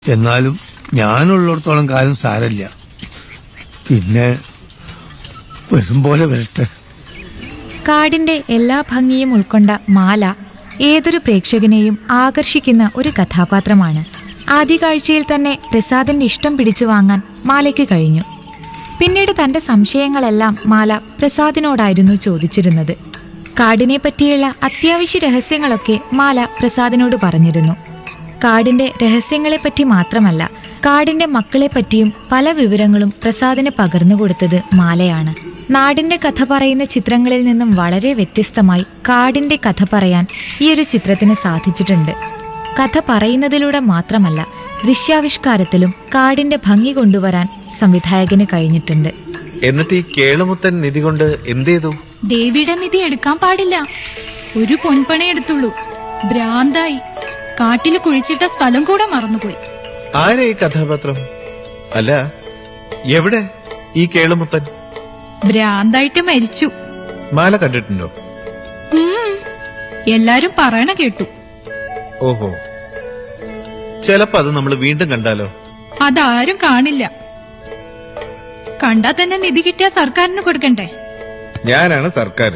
എന്നാലും ഞാനുള്ളിടത്തോളം കാലം സാരല്ല പിന്നെ വരും പോലെ വരട്ടെ കാടിന്റെ എല്ലാ ഭംഗിയും ഉൾക്കൊണ്ട മാല ഏതൊരു പ്രേക്ഷകനെയും ആകർഷിക്കുന്ന ഒരു കഥാപാത്രമാണ് ആദ്യ കാഴ്ചയിൽ തന്നെ പ്രസാദിന്റെ ഇഷ്ടം പിടിച്ചു വാങ്ങാൻ മാലയ്ക്ക് കഴിഞ്ഞു പിന്നീട് തന്റെ സംശയങ്ങളെല്ലാം മാല പ്രസാദിനോടായിരുന്നു ചോദിച്ചിരുന്നത് കാടിനെ പറ്റിയുള്ള അത്യാവശ്യ രഹസ്യങ്ങളൊക്കെ മാല പ്രസാദിനോട് പറഞ്ഞിരുന്നു കാടിന്റെ രഹസ്യങ്ങളെപ്പറ്റി മാത്രമല്ല കാടിന്റെ മക്കളെ പറ്റിയും പല വിവരങ്ങളും പ്രസാദിന് പകർന്നു കൊടുത്തത് മാലയാണ് നാടിന്റെ കഥ പറയുന്ന ചിത്രങ്ങളിൽ നിന്നും വളരെ വ്യത്യസ്തമായി കാടിന്റെ കഥ പറയാൻ ഈ ഒരു ചിത്രത്തിന് സാധിച്ചിട്ടുണ്ട് കഥ പറയുന്നതിലൂടെ മാത്രമല്ല ദൃശ്യാവിഷ്കാരത്തിലും കാടിന്റെ ഭംഗി കൊണ്ടുവരാൻ സംവിധായകന് കഴിഞ്ഞിട്ടുണ്ട് എന്നിട്ട് ഈ കേളുമുത്തൻ നിധി കൊണ്ട് എന്ത് ചെയ്തു ദേവിയുടെ നിധി എടുക്കാൻ പാടില്ല ഒരു പൊൻപണി എടുത്തുള്ളൂ ഭ്രാന്തായി കാട്ടില് കുഴിച്ചിട്ട സ്ഥലം കൂടെ മറന്നുപോയി ആരാ ഈ കഥാപാത്രം അല്ല എവിടെ ഈ കേളുമുത്തൻ ഭ്രാന്തായിട്ട് മരിച്ചു മാല കണ്ടിട്ടുണ്ടോ ഉം. എല്ലാരും പറയണ കേട്ടു ഓഹോ ചിലപ്പോ അത് നമ്മൾ വീണ്ടും കണ്ടാലോ അതാരും കാണില്ല കണ്ടാ തന്നെ നിധി കിട്ടിയ സർക്കാരിന് കൊടുക്കണ്ടേ ഞാനാണ് സർക്കാർ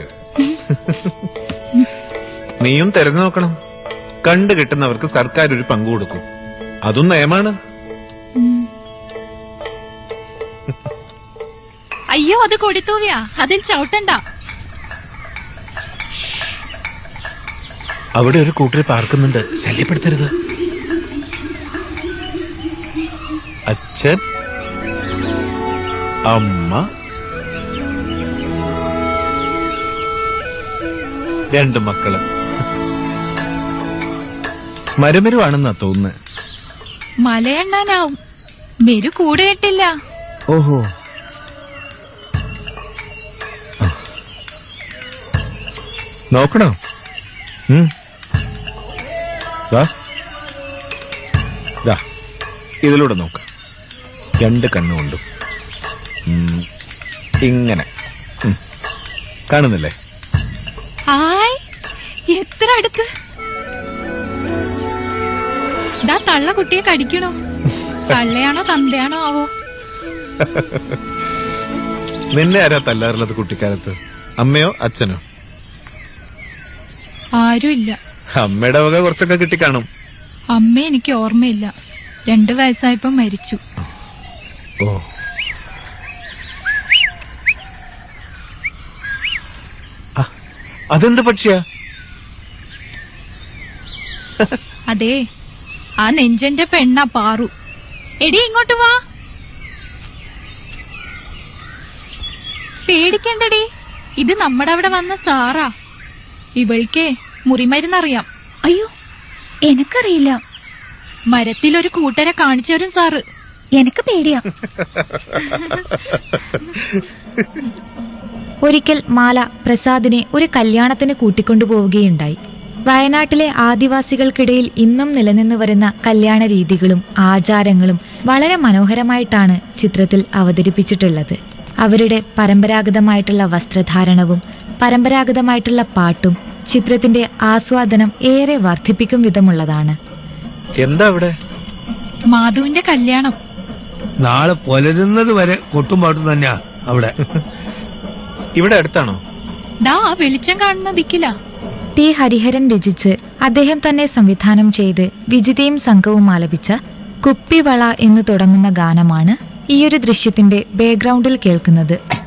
നീയും തെരഞ്ഞു നോക്കണം കണ്ടു കിട്ടുന്നവർക്ക് സർക്കാർ ഒരു പങ്കു കൊടുക്കും അതും നയമാണ് അയ്യോ അത് കൊടുത്തൂവ്യാ അതിൽ ചവിട്ടണ്ട അവിടെ ഒരു കൂട്ടർ പാർക്കുന്നുണ്ട് ശല്യപ്പെടുത്തരുത് അച്ഛൻ അമ്മ രണ്ട് മക്കള് മരുമരുവാണെന്നാ തോന്നുന്നത് മലയെണ്ണാനാവും മെരു കൂടെ ഇട്ടില്ല ഓഹോ നോക്കണോ ഉം. ദാ. ദാ, ഇതിലൂടെ നോക്ക രണ്ട് കണ്ണുകൊണ്ടും ഉം, ഇങ്ങനെ ഉം. കാണുന്നില്ലേ ആയ് എത്ര അടുത്ത് ദാ തള്ള കുട്ടിയെ കടിക്കണോ തള്ളയാണോ തന്തയാണോ ആവോ നിന്നെ ആരാ തല്ലാറുള്ളത് കുട്ടിക്കാലത്ത് അമ്മയോ അച്ഛനോ ആരുമില്ല അമ്മയുടെ വക കുറച്ചൊക്കെ കിട്ടിക്കാണും അമ്മ എനിക്ക് ഓർമ്മയില്ല രണ്ടു വയസ്സായപ്പോ മരിച്ചു ഓ ആ, അതെന്ത് പക്ഷിയാ അതെ ആ നെഞ്ചന്റെ പെണ്ണ പാറു എടി ഇങ്ങോട്ട് വാ പേടിക്കണ്ടടി ഇത് നമ്മുടെ അവിടെ വന്ന സാറാ ഇവൾക്കേ മുറിമരുന്നറിയാം അയ്യോ എനക്കറിയില്ല മരത്തിലൊരു കൂട്ടരെ കാണിച്ചു തരും സാറ് എനക്ക് പേടിയാ ഒരിക്കൽ മാല പ്രസാദിനെ ഒരു കല്യാണത്തിന് കൂട്ടിക്കൊണ്ടുപോവുകയുണ്ടായി വയനാട്ടിലെ ആദിവാസികൾക്കിടയിൽ ഇന്നും നിലനിന്നു വരുന്ന കല്യാണ രീതികളും ആചാരങ്ങളും വളരെ മനോഹരമായിട്ടാണ് ചിത്രത്തിൽ അവതരിപ്പിച്ചിട്ടുള്ളത് അവരുടെ പരമ്പരാഗതമായിട്ടുള്ള വസ്ത്രധാരണവും പരമ്പരാഗതമായിട്ടുള്ള പാട്ടും ചിത്രത്തിന്റെ ആസ്വാദനം ഏറെ വർദ്ധിപ്പിക്കും വിധമുള്ളതാണ് എന്താ അവിടെ മാധുവിന്റെ കല്യാണം നാളെ പുലരുന്നത് വരെ കൊട്ടും പാട്ടും തന്നെയാ അവിടെ ഇവിടെ അടുത്താണോ ദാ ആ വെളിച്ചം കാണുന്ന ദിക്കില ടി ഹരിഹരൻ രചിച്ച് അദ്ദേഹം തന്നെ സംവിധാനം ചെയ്ത് വിജിതയും സംഘവും ആലപിച്ച കുപ്പിവള എന്ന് തുടങ്ങുന്ന ഗാനമാണ് ഈയൊരു ദൃശ്യത്തിന്റെ ബാക്ക്ഗ്രൗണ്ടിൽ കേൾക്കുന്നത്